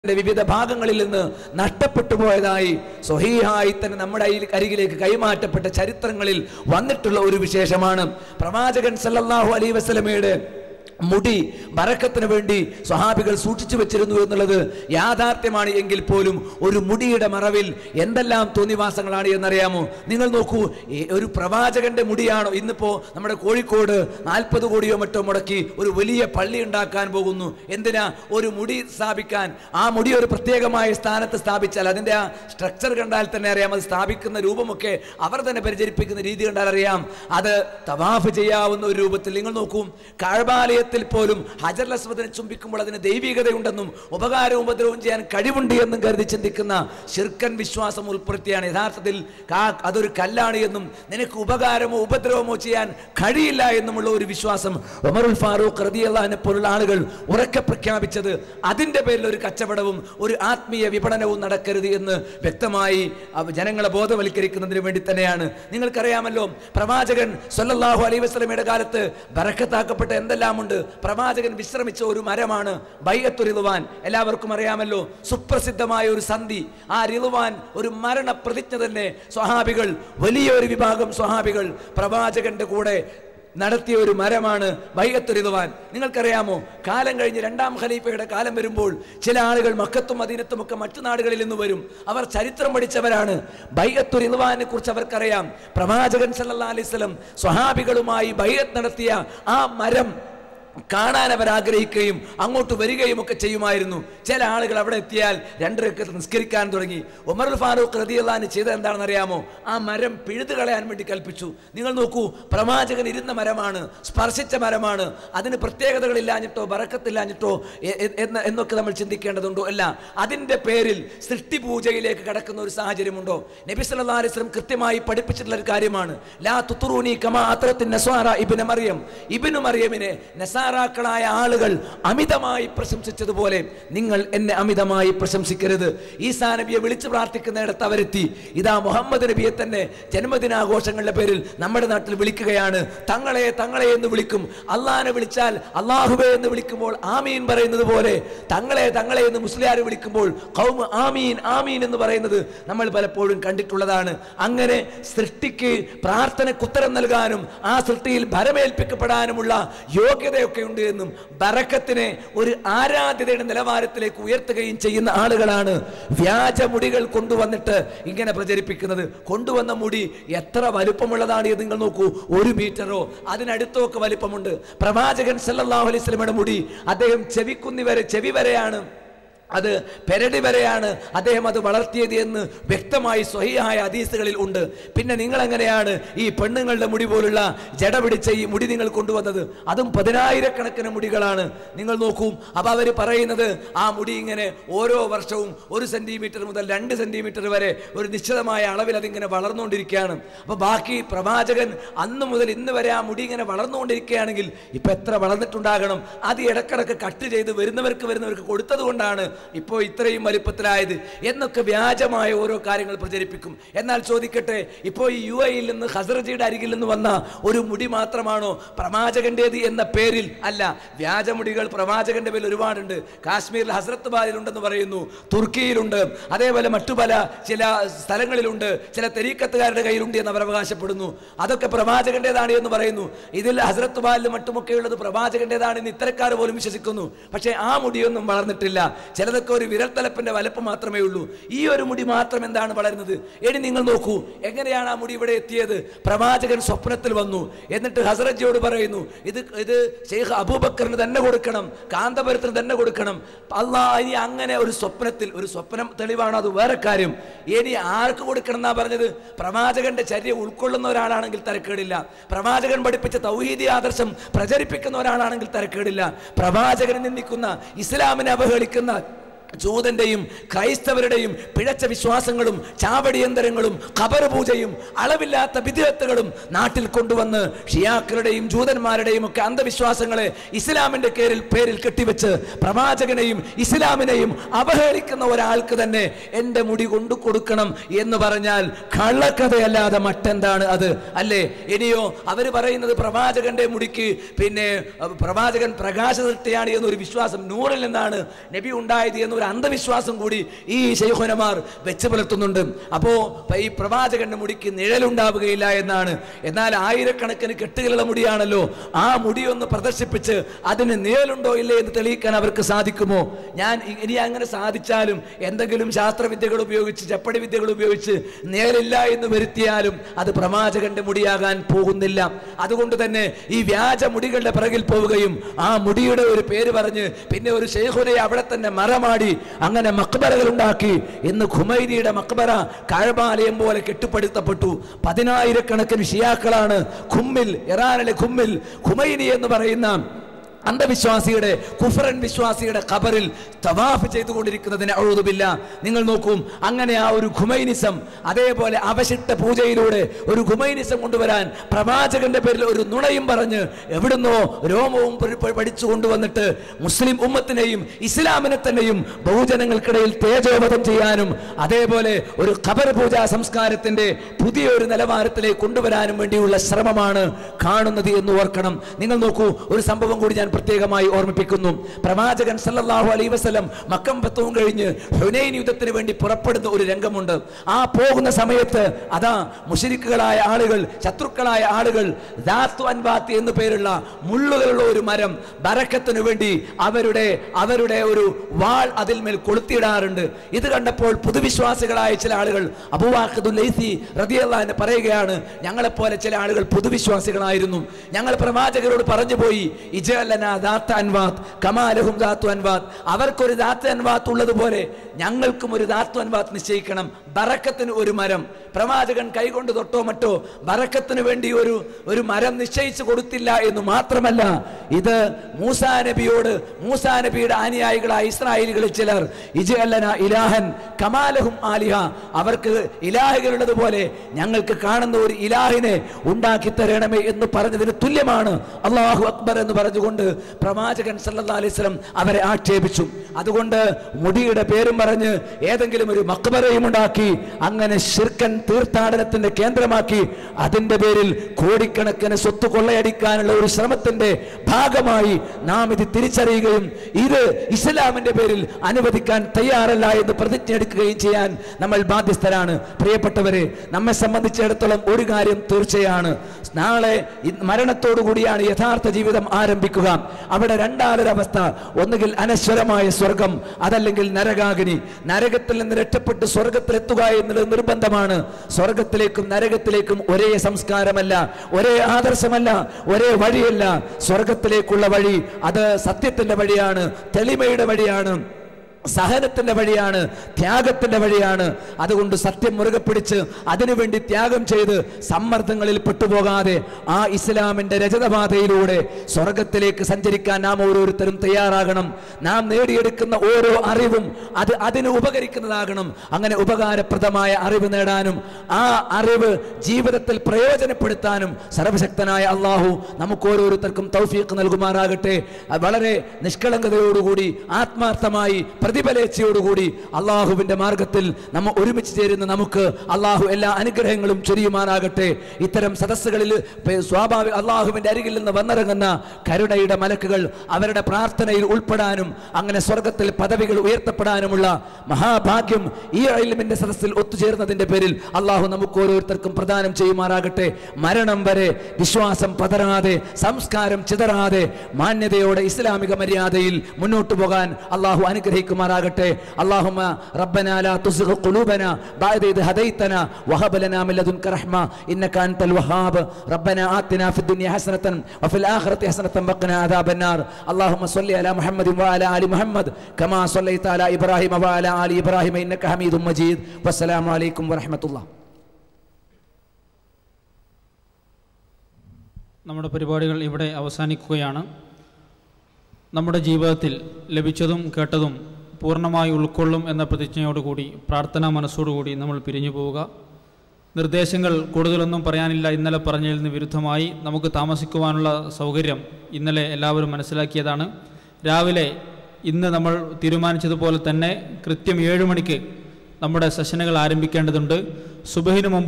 ന്റെ വിവിധ ഭാഗങ്ങളിൽ നിന്ന് നഷ്ടപ്പെട്ടു പോയതായി സ്വഹീഹായി തന്നെ നമ്മുടെ അയിൽ- അരികിലേക്ക് കൈമാറ്റപ്പെട്ട ചരിത്രങ്ങളിൽ വന്നിട്ടുള്ള ഒരു വിശേഷമാണ് പ്രവാചകൻ സല്ലല്ലാഹു അലൈഹി വസല്ലമയുടെ മുടി ബറക്കത്തിന് വേണ്ടി സ്വഹാബികൾ സൂക്ഷിച്ചു വെച്ചിരുന്നു എന്നുള്ളത് യാഥാർത്ഥ്യമാണ് എങ്കിൽ പോലും ഒരു മുടിയുടെ മറവിൽ എന്തെല്ലാം തോന്നിവാസങ്ങളാണ് എന്നറിയാമോ നിങ്ങൾ നോക്കൂ ഈ ഒരു പ്രവാചകന്റെ മുടിയാണോ ഇന്നിപ്പോ നമ്മുടെ കോഴിക്കോട് നാൽപ്പത് കോടിയോ മറ്റോ മുടക്കി ഒരു വലിയ പള്ളി ഉണ്ടാക്കാൻ പോകുന്നു എന്തിനാ ഒരു മുടി സ്ഥാപിക്കാൻ ആ മുടി ഒരു പ്രത്യേകമായ സ്ഥാനത്ത് സ്ഥാപിച്ചാൽ അതിന്റെ ആ സ്ട്രക്ചർ കണ്ടാൽ തന്നെ അറിയാം അത് സ്ഥാപിക്കുന്ന രൂപമൊക്കെ അവർ തന്നെ പരിചരിപ്പിക്കുന്ന രീതി കണ്ടാൽ അറിയാം അത് തവാഫ് ചെയ്യാവുന്ന ഒരു രൂപത്തിൽ നിങ്ങൾ നോക്കൂ കാഴ്ബാലയത്തിൽ പോലും ഹജർ അസ്വദിനെ ചുംബിക്കുമ്പോൾ അതിന് ദൈവികതയുണ്ടെന്നും ഉപകാരവും ഉപദ്രവവും ചെയ്യാൻ കഴിവുണ്ട് എന്നും കരുതി ചിന്തിക്കുന്ന ശിർക്കൻ വിശ്വാസം ഉൾപ്പെടുത്തിയാണ് യഥാർത്ഥത്തിൽ കാ- അതൊരു കല്ലാണ് എന്നും നിനക്ക് ഉപകാരമോ ഉപദ്രവമോ ചെയ്യാൻ കഴിയില്ല എന്നുമുള്ള ഒരു വിശ്വാസം ഉമറുൽ ഫാറൂഖ് റതിയല്ലാഹിനെ പോലുള്ള ആളുകൾ ഉറക്കെ പ്രഖ്യാപിച്ചത് അതിന്റെ പേരിൽ ഒരു കച്ചവടവും ഒരു ആത്മീയ വിപണനവും നടക്കരുത് എന്ന് വ്യക്തമായി അവ ജനങ്ങളെ ബോധവൽക്കരിക്കുന്നതിന് വേണ്ടി തന്നെയാണ് നിങ്ങൾക്കറിയാമല്ലോ പ്രവാചകൻ സല്ലല്ലാഹു അലൈഹി വസല്ലമയുടെ കാലത്ത് ബറക്കത്താക്കപ്പെട്ട എന്തെല്ലാമുണ്ട് പ്രവാചകൻ വിശ്രമിച്ച ഒരു മരമാണ് ബൈഅത്തു റിളുവാൻ എല്ലാവർക്കും അറിയാമല്ലോ സുപ്രസിദ്ധമായ ഒരു സന്ധി ആ റിളുവാൻ ഒരു മരണ പ്രതിജ്ഞ തന്നെ സ്വഹാബികൾ വലിയൊരു വിഭാഗം സ്വഹാബികൾ പ്രവാചകന്റെ കൂടെ നടത്തിയ ഒരു മരമാണ് ബൈഅത്തുരിതുവാൻ നിങ്ങൾക്കറിയാമോ കാലം കഴിഞ്ഞ് രണ്ടാം ഖലീഫയുടെ കാലം വരുമ്പോൾ ചില ആളുകൾ മക്കത്തും മദീനത്തും ഒക്കെ മറ്റു നാടുകളിൽ നിന്ന് വരും അവർ ചരിത്രം പഠിച്ചവരാണ് ബൈഅത്തുരിതുവാനെ കുറിച്ച് അവർക്കറിയാം പ്രവാചകൻ സല്ലല്ലാഹു അലൈഹി വസല്ലം സ്വഹാബികളുമായി ബൈഅത്ത് നടത്തിയ ആ മരം കാണാൻ അവർ ആഗ്രഹിക്കുകയും അങ്ങോട്ട് വരികയും ഒക്കെ ചെയ്യുമായിരുന്നു ചില ആളുകൾ അവിടെ എത്തിയാൽ രണ്ടരക്ക് നിസ്കരിക്കാൻ തുടങ്ങി ഉമർ ഫാറൂഖ് റതിയല്ലാന്ന് ചെയ്തത് എന്താണെന്ന് അറിയാമോ ആ മരം പിഴുതു കളയാൻ വേണ്ടി കൽപ്പിച്ചു നിങ്ങൾ നോക്കൂ പ്രവാചകൻ ഇരുന്ന മരമാണ് സ്പർശിച്ച മരമാണ് അതിന് പ്രത്യേകതകളില്ലാഞ്ഞിട്ടോ ബറക്കത്തില്ലാഞ്ഞിട്ടോ എ- എ- എന്ന് എന്നൊക്കെ നമ്മൾ ചിന്തിക്കേണ്ടതുണ്ടോ അല്ല അതിന്റെ പേരിൽ സൃഷ്ടിപൂജയിലേക്ക് കടക്കുന്ന ഒരു സാഹചര്യമുണ്ടോ നബി സല്ലല്ലാഹു അലൈഹി വസല്ലം കൃത്യമായി പഠിപ്പിച്ചിട്ടുള്ള ഒരു കാര്യമാണ് ലാ തുത്തുറൂനി കമാ അത്രത്തിൻ നസ്വാറ ഇബ്നു മറിയം ഇബ്നു മറിയമിനെ നസാറാക്കളായ ആളുകൾ അമിതമായി പ്രശംസിച്ചതുപോലെ നിങ്ങൾ എന്നെ അമിതമായി പ്രശംസിക്കരുത് ഈസാ നബിയെ വിളിച്ചു പ്രാർത്ഥിക്കുന്നിടത്ത് അവരെത്തി ഇതാ മുഹമ്മദ് നബിയെ തന്നെ ജന്മദിനാഘോഷങ്ങളുടെ പേരിൽ നമ്മുടെ നാട്ടിൽ വിളിക്കുകയാണ് തങ്ങളെ തങ്ങളെ എന്ന് വിളിക്കും അള്ളാഹിനെ വിളിച്ചാൽ അള്ളാഹുബെ എന്ന് വിളിക്കുമ്പോൾ ആമീൻ പറയുന്നത് പോലെ തങ്ങളെ തങ്ങളെ എന്ന് മുസ്ലിയാർ വിളിക്കുമ്പോൾ കൗമ് ആമീൻ ആമീൻ എന്ന് പറയുന്നത് നമ്മൾ പലപ്പോഴും കണ്ടിട്ടുള്ളതാണ് അങ്ങനെ സൃഷ്ടിക്ക് പ്രാർത്ഥനയ്ക്ക് ഉത്തരം നൽകാനും ആ സൃഷ്ടിയിൽ ഭരമേൽപ്പിക്കപ്പെടാനുമുള്ള യോഗ്യതയൊക്കെ ഉണ്ട് എന്നും ബറക്കത്തിനെ ഒരു ആരാധ്യതയുടെ നിലവാരത്തിലേക്ക് ഉയർത്തുകയും ചെയ്യുന്ന ആളുകളാണ് വ്യാജമുടികൾ കൊണ്ടുവന്നിട്ട് ഇങ്ങനെ പ്രചരിപ്പിക്കുന്നത് കൊണ്ടുവന്ന മുടി എത്ര വലുപ്പമുള്ളതാണ് എന്ന് നിങ്ങൾ നോക്കൂ ഒരു മീറ്ററോ അതിനടുത്തോ ഒക്കെ വലിപ്പമുണ്ട് പ്രവാചകൻ സല്ലല്ലാഹു അലൈഹി വസല്ലമയുടെ മുടി അദ്ദേഹം ചെവിക്കുന്നി വരെ ചെവി വരെയാണ് അത് പെരടി വരെയാണ് അദ്ദേഹം അത് വളർത്തിയത് എന്ന് വ്യക്തമായി സ്വഹിയായ ഹദീസുകളിൽ ഉണ്ട് പിന്നെ നിങ്ങൾ എങ്ങനെയാണ് ഈ പെണ്ണുങ്ങളുടെ മുടി പോലുള്ള ജട പിടിച്ച ഈ മുടി നിങ്ങൾ കൊണ്ടുവന്നത് അതും പതിനായിരക്കണക്കിന് മുടികളാണ് നിങ്ങൾ നോക്കൂ അപ്പൊ അവർ പറയുന്നത് ആ മുടി ഇങ്ങനെ ഓരോ വർഷവും ഒരു സെന്റിമീറ്റർ മുതൽ രണ്ട് സെന്റിമീറ്റർ വരെ ഒരു നിശ്ചിതമായ അളവിൽ അതിങ്ങനെ വളർന്നുകൊണ്ടിരിക്കുകയാണ് അപ്പൊ ബാക്കി പ്രവാചകൻ അന്ന് മുതൽ ഇന്ന് വരെ ആ മുടി ഇങ്ങനെ വളർന്നുകൊണ്ടിരിക്കുകയാണെങ്കിൽ ഇപ്പൊ എത്ര വളർന്നിട്ടുണ്ടാകണം അത് ഇടക്കിടക്ക് കട്ട് ചെയ്ത് വരുന്നവർക്ക് വരുന്നവർക്ക് കൊടുത്തത് കൊണ്ടാണ് ഇപ്പോൾ ഇത്രയും വലിപ്പത്തിലായത് എന്നൊക്കെ വ്യാജമായ ഓരോ കാര്യങ്ങൾ പ്രചരിപ്പിക്കും എന്നാൽ ചോദിക്കട്ടെ ഇപ്പോൾ ഈ യു എയിൽ നിന്ന് ഹസറജിയുടെ അരികിൽ നിന്ന് വന്ന ഒരു മുടി മാത്രമാണോ പ്രവാചകന്റേത് എന്ന പേരിൽ അല്ല വ്യാജമുടികൾ പ്രവാചകന്റെ പേരിൽ ഒരുപാടുണ്ട് കാശ്മീരിൽ ഹസ്രത്ത് ബാലിലുണ്ടെന്ന് പറയുന്നു തുർക്കിയിലുണ്ട് അതേപോലെ മറ്റു പല ചില സ്ഥലങ്ങളിലുണ്ട് ചില തെരീക്കത്തുകാരുടെ കയ്യിലുണ്ട് എന്ന് അവർ അവകാശപ്പെടുന്നു അതൊക്കെ പ്രവാചകന്റേതാണ് എന്ന് പറയുന്നു ഇതിൽ ഹസ്രത്ത് ബാലിലും മറ്റുമൊക്കെ ഉള്ളത് പ്രവാചകന്റേതാണ് എന്ന് ഇത്തരക്കാർ പോലും വിശ്വസിക്കുന്നു പക്ഷേ ആ മുടിയൊന്നും വളർന്നിട്ടില്ല ചിലതൊക്കെ ഒരു വിരൽത്തലപ്പിന്റെ വലുപ്പം മാത്രമേ ഉള്ളൂ ഈ ഒരു മുടി മാത്രം എന്താണ് വളരുന്നത് ഇനി നിങ്ങൾ നോക്കൂ എങ്ങനെയാണ് ആ മുടി ഇവിടെ എത്തിയത് പ്രവാചകൻ സ്വപ്നത്തിൽ വന്നു എന്നിട്ട് ഹസറജിയോട് പറയുന്നു ഇത് ഇത് ഷെയ്ഖ് അബൂബക്കറിന് തന്നെ കൊടുക്കണം കാന്തപുരത്തിന് തന്നെ കൊടുക്കണം അല്ലാ ഇനി അങ്ങനെ ഒരു സ്വപ്നത്തിൽ ഒരു സ്വപ്നം തെളിവാണ് അത് വേറെ കാര്യം ഇനി ആർക്ക് കൊടുക്കണം എന്നാ പറഞ്ഞത് പ്രവാചകന്റെ ചര്യ ഉൾക്കൊള്ളുന്ന ഒരാളാണെങ്കിൽ തരക്കേടില്ല പ്രവാചകൻ പഠിപ്പിച്ച തൗഹീദി ആദർശം പ്രചരിപ്പിക്കുന്ന ഒരാളാണെങ്കിൽ തരക്കേടില്ല പ്രവാചകനെ നിന്ദിക്കുന്ന ഇസ്ലാമിനെ അവഹേളിക്കുന്ന ജൂതന്റെയും ക്രൈസ്തവരുടെയും പിഴച്ച വിശ്വാസങ്ങളും ചാവടിയന്തരങ്ങളും ഖബർ പൂജയും അളവില്ലാത്ത വിദ്യത്തുകളും നാട്ടിൽ കൊണ്ടുവന്ന് ഷിയാക്കളുടെയും ജൂതന്മാരുടെയും ഒക്കെ അന്ധവിശ്വാസങ്ങളെ ഇസ്ലാമിന്റെ പേരിൽ പേരിൽ കെട്ടിവെച്ച് പ്രവാചകനെയും ഇസ്ലാമിനെയും അവഹേളിക്കുന്ന ഒരാൾക്ക് തന്നെ എൻ്റെ മുടി കൊണ്ടു കൊടുക്കണം എന്ന് പറഞ്ഞാൽ കള്ളക്കഥയല്ലാതെ മറ്റെന്താണ് അത് അല്ലേ ഇനിയോ അവർ പറയുന്നത് പ്രവാചകന്റെ മുടിക്ക് പിന്നെ അഹ് പ്രവാചകൻ പ്രകാശ സൃഷ്ടിയാണ് എന്നൊരു വിശ്വാസം നൂറിൽ നിന്നാണ് നബി ഉണ്ടായത് എന്ന് ഒരു അന്ധവിശ്വാസം കൂടി ഈ ശൈഖുനമാർ വെച്ച് പുലർത്തുന്നുണ്ട് അപ്പോ ഈ പ്രവാചകന്റെ മുടിക്ക് നിഴലുണ്ടാവുകയില്ല എന്നാണ് എന്നാൽ ആയിരക്കണക്കിന് കെട്ടുകളുള്ള മുടിയാണല്ലോ ആ മുടിയൊന്ന് പ്രദർശിപ്പിച്ച് അതിന് നിഴലുണ്ടോ ഇല്ലേ എന്ന് തെളിയിക്കാൻ അവർക്ക് സാധിക്കുമോ ഞാൻ ഇ- ഇനി അങ്ങനെ സാധിച്ചാലും എന്തെങ്കിലും ശാസ്ത്രവിദ്യകൾ ഉപയോഗിച്ച് ചപ്പടി വിദ്യകൾ ഉപയോഗിച്ച് നിഴലില്ല എന്ന് വരുത്തിയാലും അത് പ്രവാചകന്റെ മുടിയാകാൻ പോകുന്നില്ല അതുകൊണ്ട് തന്നെ ഈ വ്യാജ മുടികളുടെ പിറകിൽ പോവുകയും ആ മുടിയുടെ ഒരു പേര് പറഞ്ഞ് പിന്നെ ഒരു ഷെയ്ഖുനെ അവിടെ തന്നെ മറമാടി അങ്ങനെ മക്ബറകൾ ഉണ്ടാക്കി ഇന്ന് ഖുമൈനിയുടെ മക്ബറ കഴബാലയം പോലെ കെട്ടിപ്പടുത്തപ്പെട്ടു പതിനായിരക്കണക്കിന് ഷിയാക്കളാണ് ഖുമ്മിൽ ഇറാനിലെ ഖുമ്മിൽ ഖുമൈനി എന്ന് പറയുന്ന അന്ധവിശ്വാസിയുടെ കുഫറൻ വിശ്വാസിയുടെ ഖബറിൽ തവാഫ് ചെയ്തുകൊണ്ടിരിക്കുന്നതിന് അഴുതുമില്ല നിങ്ങൾ നോക്കും അങ്ങനെ ആ ഒരു ഖുമൈനിസം അതേപോലെ അവശിഷ്ട പൂജയിലൂടെ ഒരു ഖുമൈനിസം കൊണ്ടുവരാൻ പ്രവാചകന്റെ പേരിൽ ഒരു നുണയും പറഞ്ഞ് എവിടുന്നോ രോമവും പ- പ- പഠിച്ചു കൊണ്ടുവന്നിട്ട് മുസ്ലിം ഉമ്മത്തിനെയും ഇസ്ലാമിനെ തന്നെയും ബഹുജനങ്ങൾക്കിടയിൽ തേജോവധം ചെയ്യാനും അതേപോലെ ഒരു ഖബർ പൂജാ സംസ്കാരത്തിന്റെ പുതിയൊരു നിലവാരത്തിലേക്ക് കൊണ്ടുവരാനും വേണ്ടിയുള്ള ശ്രമമാണ് കാണുന്നത് എന്ന് ഓർക്കണം നിങ്ങൾ നോക്കൂ ഒരു സംഭവം കൂടി ഞാൻ പ്രത്യേകമായി ഓർമ്മിപ്പിക്കുന്നു പ്രവാചകൻ സല്ലല്ലാഹു അലൈഹി വസല്ലം മക്കം പത്തവും കഴിഞ്ഞ് ഹുനൈൻ യുദ്ധത്തിന് വേണ്ടി പുറപ്പെടുന്ന ഒരു രംഗമുണ്ട് ആ പോകുന്ന സമയത്ത് അതാ മുഷരിക്കുകളായ ആളുകൾ ശത്രുക്കളായ ആളുകൾ ദാത്തു അൻവാത്തി എന്ന് പേരുള്ള മുള്ളുകളുള്ള ഒരു മരം ബറക്കത്തിന് വേണ്ടി അവരുടെ അവരുടെ ഒരു വാൾ അതിൽ മേൽ കൊളുത്തിയിടാറുണ്ട് ഇത് കണ്ടപ്പോൾ പുതുവിശ്വാസികളായ ചില ആളുകൾ അബൂവാഖിദുൽ ലൈസി റളിയല്ലാഹു പറയുകയാണ് ഞങ്ങളെപ്പോലെ ചില ആളുകൾ പുതുവിശ്വാസികളായിരുന്നു ഞങ്ങൾ പ്രവാചകരോട് പറഞ്ഞു പോയി ഇജലന ദാത്ത അൻവാത്ത് കമാലഹും ദാത്തു അൻവാത്ത് അവർക്കൊരു ദാത്ത അൻവാത്ത് ഉള്ളതുപോലെ ഞങ്ങൾക്കും ഒരു ദാത്തു അൻവാത്ത് നിശ്ചയിക്കണം ബറക്കത്തിന് ഒരു മരം പ്രവാചകൻ കൈകൊണ്ട് തൊട്ടോ മറ്റോ ബറക്കത്തിന് വേണ്ടി ഒരു ഒരു മരം നിശ്ചയിച്ചു കൊടുത്തില്ല എന്ന് മാത്രമല്ല ഇത് മൂസാ നബിയോട് മൂസാ നബിയുടെ അനുയായികളായ ഇസ്രായേലികളിൽ ചിലർ ഇജലന ഇലാഹൻ കമാലഹും ആലിഹ അവർക്ക് ഇലാഹുകളുള്ളതുപോലെ ഞങ്ങൾക്ക് കാണുന്ന ഒരു ഇലാഹിനെ ഉണ്ടാക്കി തരണമേ എന്ന് പറഞ്ഞതിന് തുല്യമാണ് അള്ളാഹു അക്ബർ എന്ന് പറഞ്ഞുകൊണ്ട് പ്രവാചകൻ സല്ലല്ലാഹു അലൈഹി വസല്ലം അവരെ ആക്ഷേപിച്ചു അതുകൊണ്ട് മുടിയുടെ പേരും പറഞ്ഞ് ഏതെങ്കിലും ഒരു മക്ബറയും ഉണ്ടാക്കി അങ്ങനെ ശിർക്കൻ തീർത്ഥാടനത്തിന്റെ കേന്ദ്രമാക്കി അതിന്റെ പേരിൽ കോടിക്കണക്കിന് സ്വത്ത് കൊള്ളയടിക്കാനുള്ള ഒരു ശ്രമത്തിന്റെ ഭാഗമായി നാം ഇത് തിരിച്ചറിയുകയും ഇത് ഇസ്ലാമിന്റെ പേരിൽ അനുവദിക്കാൻ തയ്യാറല്ല എന്ന് പ്രതിജ്ഞ എടുക്കുകയും ചെയ്യാൻ നമ്മൾ ബാധ്യസ്ഥരാണ് പ്രിയപ്പെട്ടവരെ നമ്മെ സംബന്ധിച്ചിടത്തോളം ഒരു കാര്യം തീർച്ചയാണ് നാളെ ഇ- മരണത്തോടു കൂടിയാണ് യഥാർത്ഥ ജീവിതം ആരംഭിക്കുക അവിടെ രണ്ടാലൊരവസ്ഥ ഒന്നുകിൽ അനശ്വരമായ സ്വർഗം അതല്ലെങ്കിൽ നരകാഗ്നി നരകത്തിൽ നിന്ന് രക്ഷപ്പെട്ട് സ്വർഗത്തിലെത്തുക എന്നുള്ളത് നിർബന്ധമാണ് സ്വർഗത്തിലേക്കും നരകത്തിലേക്കും ഒരേ സംസ്കാരമല്ല ഒരേ ആദർശമല്ല ഒരേ വഴിയല്ല സ്വർഗത്തിലേക്കുള്ള വഴി അത് സത്യത്തിന്റെ വഴിയാണ് തെളിമയുടെ വഴിയാണ് സഹനത്തിന്റെ വഴിയാണ് ത്യാഗത്തിന്റെ വഴിയാണ് അതുകൊണ്ട് സത്യം മുറുകെ പിടിച്ച് അതിനുവേണ്ടി ത്യാഗം ചെയ്ത് സമ്മർദ്ദങ്ങളിൽ പെട്ടുപോകാതെ ആ ഇസ്ലാമിന്റെ രജതപാതയിലൂടെ സ്വർഗത്തിലേക്ക് സഞ്ചരിക്കാൻ നാം ഓരോരുത്തരും തയ്യാറാകണം നാം നേടിയെടുക്കുന്ന ഓരോ അറിവും അത് അതിന് ഉപകരിക്കുന്നതാകണം അങ്ങനെ ഉപകാരപ്രദമായ അറിവ് നേടാനും ആ അറിവ് ജീവിതത്തിൽ പ്രയോജനപ്പെടുത്താനും സർവശക്തനായ അള്ളാഹു നമുക്ക് ഓരോരുത്തർക്കും തൗഫീഖ് നൽകുമാറാകട്ടെ അത് വളരെ നിഷ്കളങ്കതയോടുകൂടി ആത്മാർത്ഥമായി പ്രതിഫലേച്ഛയോടുകൂടി അള്ളാഹുവിന്റെ മാർഗത്തിൽ നമ്മ ഒരുമിച്ച് ചേരുന്ന നമുക്ക് അള്ളാഹു എല്ലാ അനുഗ്രഹങ്ങളും ചൊരിയുമാറാകട്ടെ ഇത്തരം സദസ്സുകളിൽ പെ- സ്വാഭാവിക അള്ളാഹുവിന്റെ അരികിൽ നിന്ന് വന്നിറങ്ങുന്ന കരുണയുടെ മലക്കുകൾ അവരുടെ പ്രാർത്ഥനയിൽ ഉൾപ്പെടാനും അങ്ങനെ സ്വർഗത്തിൽ പദവികൾ ഉയർത്തപ്പെടാനുമുള്ള മഹാഭാഗ്യം ഈ അയൽമിന്റെ സദസ്സിൽ ഒത്തുചേർന്നതിന്റെ പേരിൽ അള്ളാഹു നമുക്ക് ഓരോരുത്തർക്കും പ്രദാനം ചെയ്യുമാറാകട്ടെ മരണം വരെ വിശ്വാസം പതറാതെ സംസ്കാരം ചിതറാതെ മാന്യതയോടെ ഇസ്ലാമിക മര്യാദയിൽ മുന്നോട്ട് പോകാൻ അള്ളാഹു അനുഗ്രഹിക്കുമാറാകട്ടെ അള്ളാഹുമ റബ്ബന ലാ തുസ്ഗ ഖുലൂബന ബഅദ ഇദ് ഹദൈതന വഹബ് ലനാ മിൻ ലദുൻക റഹ്മ ഇന്നക അൻതൽ വഹാബ് റബ്ബന ആതിന ഫിദ് ദുനിയ ഹസനതൻ വഫിൽ ആഖിറതി ഹസനതൻ വഖിന അദാബൻ നാർ اللهم صل على محمد وعلى ال محمد كما صليت على ابراهيم وعلى ال ابراهيم انك حميد مجيد والسلام عليكم ورحمه الله നമ്മുടെ പരിപാടികൾ ഇവിടെ അവസാനിക്കുകയാണ് നമ്മുടെ ജീവിതത്തിൽ ലഭിച്ചതും കേട്ടതും പൂർണ്ണമായി ഉൾക്കൊള്ളും എന്ന പ്രതിജ്ഞയോടുകൂടി പ്രാർത്ഥനാ മനസ്സോടുകൂടി നമ്മൾ പിരിഞ്ഞു പോവുക നിർദ്ദേശങ്ങൾ കൂടുതലൊന്നും പറയാനില്ല ഇന്നലെ പറഞ്ഞതിൽ നിന്ന് വിരുദ്ധമായി നമുക്ക് താമസിക്കുവാനുള്ള സൗകര്യം ഇന്നലെ എല്ലാവരും മനസ്സിലാക്കിയതാണ് രാവിലെ ഇന്ന് നമ്മൾ തീരുമാനിച്ചതുപോലെ തന്നെ കൃത്യം ഏഴ് മണിക്ക് നമ്മുടെ സെഷനുകൾ ആരംഭിക്കേണ്ടതുണ്ട് സുബഹിന് മുമ്പ്